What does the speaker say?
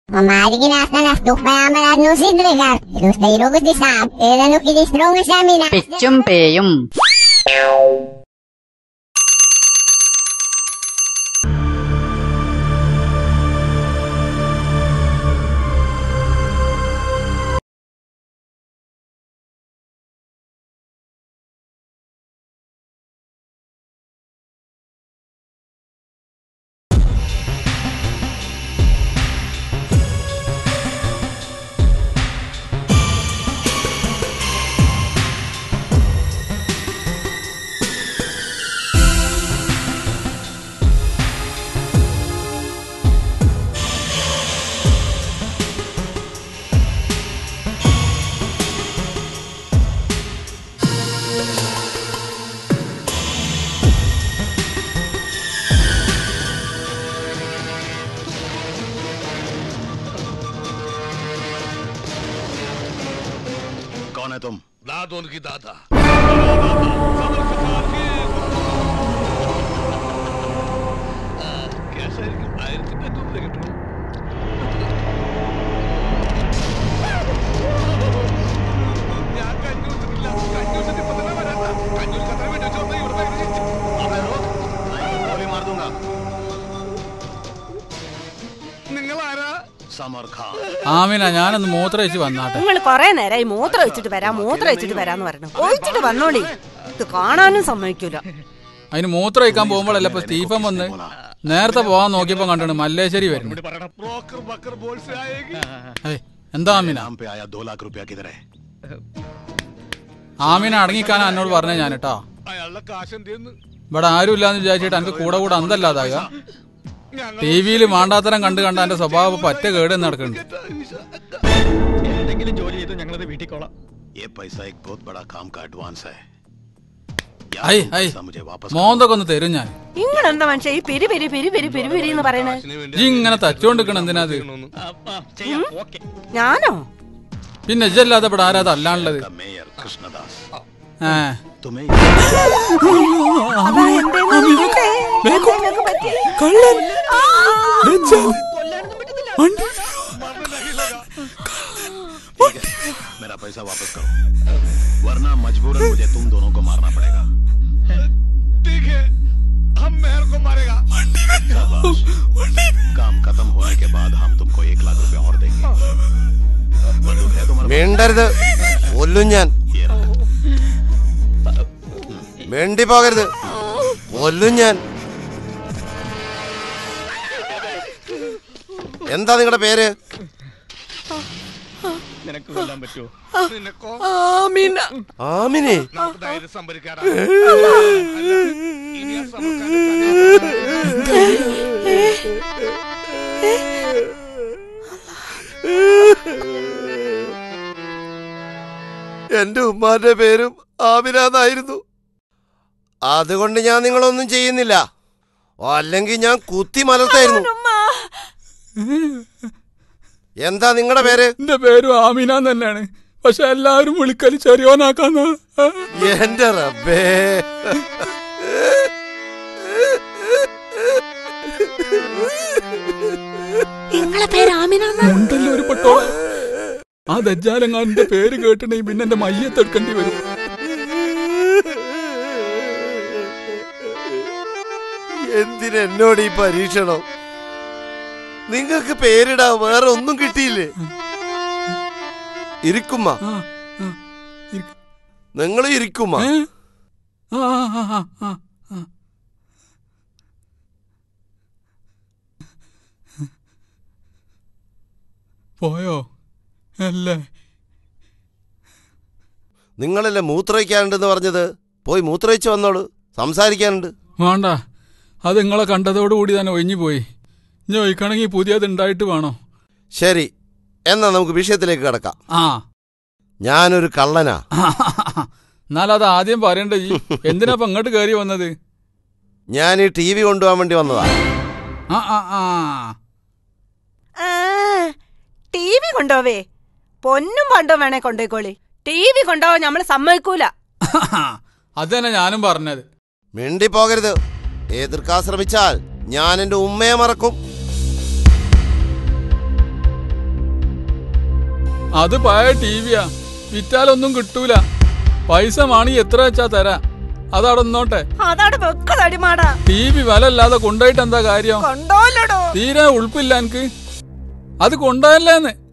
Maaari ginasnanas duk mayaman no sidrigar. Ilus na ilugot di saab. Ilan no kinistrong sa amin na. പിച്ചും പേയും कौन है तुम दाद उनकी दादा കേസായിരിക്കും ആയിരത്തിന്റെ തോന്നുന്നു കിട്ടണം ഞാൻ കഞ്ഞി കുടിച്ചിട്ടില്ല കഞ്ഞി കുടിച്ചിട്ട് ഇപ്പൊ തന്നെ വരാത്ത കഞ്ഞി കുടിക്കാൻ വേണ്ടി വെച്ചോണ്ട് ഇവിടെ अबे रुक नहीं तो गोली मार दूंगा നിങ്ങൾ ആരാ समर खान ആമിന ഞാനൊന്ന് മൂത്രം വെച്ച് വന്നാട്ടെ നിങ്ങൾ കൊറേ നേരമായി മൂത്രം വെച്ചിട്ട് വരാം മൂത്രം വെച്ചിട്ട് വരാന്ന് പറഞ്ഞു ഒഴിച്ചിട്ട് വന്നോളി ഇത് കാണാനും സമ്മതിക്കൂല അതിന് മൂത്രം ഒഴിക്കാൻ പോകുമ്പോഴല്ല ഇപ്പൊ സ്റ്റീഫൻ വന്ന് നേരത്തെ പോകാൻ നോക്കിയപ്പോ കണ്ടാണ് മല്ലേശ്വരി വരുന്നത് ബ്രോക്കർ ബക്കർ ബോൾ से आएगी ഏയ്, എന്താ ആമിന नाम पे आया दो लाख रुपया किधर है ആമിന അടങ്ങിക്കാൻ എന്നോട് പറഞ്ഞ ഞാൻ കേട്ടോ അയാളുടെ കാശ് എന്തെന്ന് ഇവിടെ ആരും ഇല്ലാന്ന് വിചാരിച്ചിട്ട് എനിക്ക് കൂടെ കൂടെ അന്തല്ലാതാകുക ഞങ്ങൾ ടി വിയിൽ മാണ്ടാത്തരം കണ്ട് കണ്ട എന്റെ സ്വഭാവം പറ്റ കേട് നടക്കുന്നുണ്ട് എന്തെങ്കിലും ജോലി ചെയ്ത് ഞങ്ങളത് വീട്ടിൽ കൊള്ളാം ये पैसा एक बहुत बड़ा काम का एडवांस है या ഐ तुम ഐ पैसा मुझे वापस करो। മോന്തൊക്കെ ഒന്ന് തരും ഞാൻ നിങ്ങൾ എന്താ മനുഷ്യ ഈ പിരി പിരി പിരി പിരി പിരി പിരി എന്ന് പറയണേ ഈ ഇങ്ങനെ തച്ചോണ്ടിരിക്കണം എന്തിനാ അത് ചെയ്യാം ഓക്കെ ഞാനോ പിന്നെ ഇജ്ജല്ലാതെ ഇവിടെ ആരാ അല്ലാണുള്ളത് का मेयर कृष्णदास ഏ तुम्हें അതാ എന്തേന്ന് നോക്കട്ടെ. എന്തേന്നൊക്കെ പറ്റി? ആ! ठीक है मेरा पैसा वापस करो वरना मजबूरन मुझे तुम दोनों को मारना पड़ेगा ठीक है हम मेहर को मारेगा शाबाश। काम खत्म होने के बाद हम तुमको एक लाख रुपए और देंगे बंदूक है तुम्हारे മിണ്ടരുത് കൊല്ലും ഞാൻ पास? ये रहा। മിണ്ടി പോകരുത് കൊല്ലും ഞാൻ എന്താ നിങ്ങളുടെ പേര് നിനക്ക് കൊല്ലാൻ പറ്റുമോ നിനക്കോ ആമീന. ആമിനെ നമുക്ക് ധൈര്യം സംഭരിക്കാടാ അല്ല, ഇനി ആ സമർക്കാന്റെ എന്റെ ഉമ്മാന്റെ പേരും ആമിന എന്നായിരുന്നു അതുകൊണ്ട് ഞാൻ നിങ്ങളൊന്നും ചെയ്യുന്നില്ല അല്ലെങ്കിൽ ഞാൻ കുത്തി മലർത്തായിരുന്നു ഉമ്മ. എന്താ നിങ്ങളുടെ പേര് എന്റെ പേരും ആമിന തന്നെയാണ് പക്ഷെ എല്ലാവരും വിളിക്കല് ചെറിയോനാക്കാന്ന എന്റെ റബ്ബേ നിങ്ങളെ പേര് ആമിന ഉണ്ടല്ലോ ഒരു പട്ടോള ആ ദജ്ജാലങ്ങാന്റെ പേര് കേട്ടിട്ടുണ്ടെങ്കിൽ പിന്നെ എന്റെ മയ്യത്തെടുക്കേണ്ടി വരും എന്തിനെന്നോട് ഈ പരീക്ഷണം നിങ്ങൾക്ക് പേരിടാ വേറെ ഒന്നും കിട്ടിയില്ലേ ഇരിക്കുമ്മ ആ, ആ, ഇരിക്ക്. നിങ്ങൾ ഇരിക്കുമ്മ ഏ? ആ, ആ, ആ, ആ, ആ. പോയോ അല്ലേ നിങ്ങളല്ലേ മൂത്രയിക്കാനുണ്ടെന്ന് പറഞ്ഞത് പോയി മൂത്രയിച്ച് വന്നോളൂ സംസാരിക്കാനുണ്ട് വേണ്ട അത് നിങ്ങളെ കണ്ടതോടുകൂടി തന്നെ ഒഴിഞ്ഞു പോയി ഇനി ഒഴിക്കണമെങ്കിൽ പുതിയത് ഉണ്ടായിട്ട് വേണോ ശരി എന്നാ നമുക്ക് വിഷയത്തിലേക്ക് കിടക്കാം ആ ഞാനൊരു കള്ളനാ എന്നാലത് ആദ്യം പറയണ്ട ഈ എന്തിനാ ഇപ്പൊ ഇങ്ങോട്ട് കയറി വന്നത് ഞാൻ ഈ ടി വി കൊണ്ടുപോകാൻ വേണ്ടി വന്നതാ ആ ആ ആ ആ, ടി വി കൊണ്ടോവേ പൊന്നും പണ്ടോ വേണേ കൊണ്ടോയിക്കോളി ടി വി കൊണ്ടോവാൻ നമ്മള് സമ്മതിക്കൂല അത് തന്നെ ഞാനും പറഞ്ഞത് മിണ്ടി പോകരുത് എതിർക്കാൻ ശ്രമിച്ചാൽ ഞാൻ എന്റെ ഉമ്മയെ മറക്കും അത് പഴയ ടിവിയാ വിറ്റാലൊന്നും കിട്ടൂല പൈസ മാണി എത്ര വെച്ചാ തരാ അതവിടെ നിന്നോട്ടെ അതവിടെ വെക്ക തടിമാടാ ടി വി വില അല്ലാതെ കൊണ്ടുപോയിട്ട് എന്താ കാര്യം കൊണ്ടോലടോ തീരെ ഉൾപ്പില്ല എനിക്ക് അത് കൊണ്ടുപോയല്ലേന്ന്